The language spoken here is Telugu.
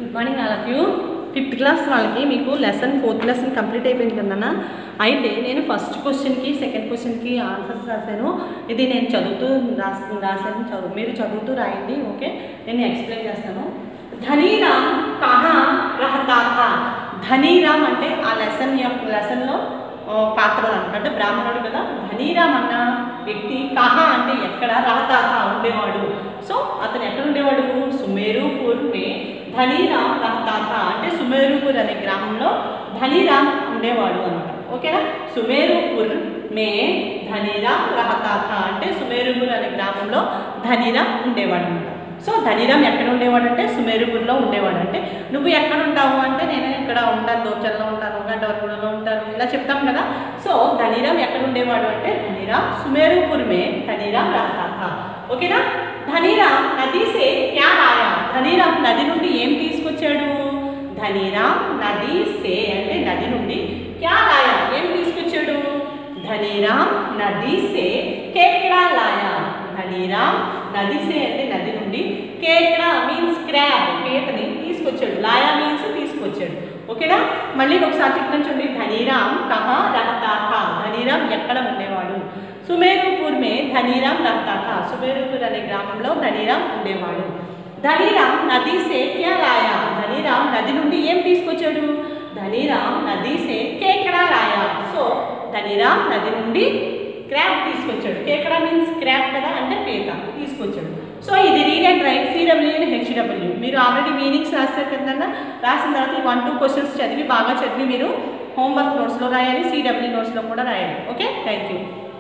good morning all of you fifth class వాళ్ళకి మీకు లెసన్ ఫోర్త్ లెసన్ కంప్లీట్ అయిపోయింది కదన్నా అయితే నేను ఫస్ట్ క్వశ్చన్కి సెకండ్ క్వశ్చన్కి ఆన్సర్స్ రాశాను ఇది నేను చదువుతూ రాసి రాశాను చదువు మీరు చదువుతూ రాయండి ఓకే నేను ఎక్స్ప్లెయిన్ చేస్తాను ధనీరామ్ కహా రహతా థా ధనీరామ్ అంటే ఆ లెసన్ యొక్క లెసన్లో పాత్రలు అనమాట అంటే బ్రాహ్మణుడు కదా ధనీరామ్ అన్న వ్యక్తి కహా అంటే ఎక్కడ రహతాత ఉండేవాడు సో అతను ఎక్కడ ఉండేవాడు సుమేరుపూర్ మే ధనీరామ్ రహతాత అంటే సుమేరుపూర్ అనే గ్రామంలో ధనీరామ్ ఉండేవాడు అనమాట ఓకేనా సుమేరుపూర్ మే ధనీరామ్ రహతాత అంటే సుమేరుపూర్ అనే గ్రామంలో ధనీరామ్ ఉండేవాడు అనమాట సో ధనీరామ్ ఎక్కడ ఉండేవాడు అంటే సుమేరుపూర్లో ఉండేవాడు అంటే నువ్వు ఎక్కడ ఉంటావు అంటే నేను ఇక్కడ ఉంటాను దోచల్లో ఉంటాను గంటవరగూడలో ఉంటాను ఇలా చెప్తాం కదా సో ధనీరామ్ ఎక్కడ ఉండేవాడు అంటే ధనీరామ్ సుమేరుపూర్ మే ధనీరామ్ రహతా థా ఓకేనా ధనీరామ్ నది సే క్యా ఆయా ధనీరామ్ నది నుండి ఏం తీసుకొచ్చాడు ధనీరామ్ నది సే అంటే నది నుండి క్యా లాయా ఏం తీసుకొచ్చాడు ధనీరామ్ నది సే కేకడా లాయా ధనీరామ్ నది సే అంటే నది నుండి కేకడా మీన్స్ క్రాబ్ పీతని తీసుకొచ్చాడు లాయా మీన్స్ తీసుకొచ్చాడు ఓకేనా మళ్ళీ ఒకసారి చెప్తాను చూడండి ధనీరామ్ కహా రహతా థా ధనీరామ్ ఎక్కడ ఉండేవాడు సుమేరుపూర్ మే ధనీరామ్ రహతా థా సుమేరుపూర్ అనే గ్రామంలో ధనీరామ్ ఉండేవాడు ధనీరామ్ నది సే క్యా లాయా ధనీరామ్ నది నుండి ఏం తీసుకొచ్చాడు ధనీరామ్ నది సే కేకడా లాయా సో ధనీరామ్ నది నుండి క్రాప్ తీసుకొచ్చాడు కేకడా మీన్స్ క్రాప్ కదా అంటే పీత తీసుకొచ్చాడు సో ఇది read and write CW and HW మీరు ఆల్రెడీ మీనింగ్స్ రాస్తారు కదన్నా రాసిన తర్వాత వన్ టూ క్వశ్చన్స్ చదివి బాగా చదివి మీరు హోంవర్క్ నోట్స్లో రాయాలి సిడబ్ల్యూ నోట్స్లో కూడా రాయాలి ఓకే థ్యాంక్ యూ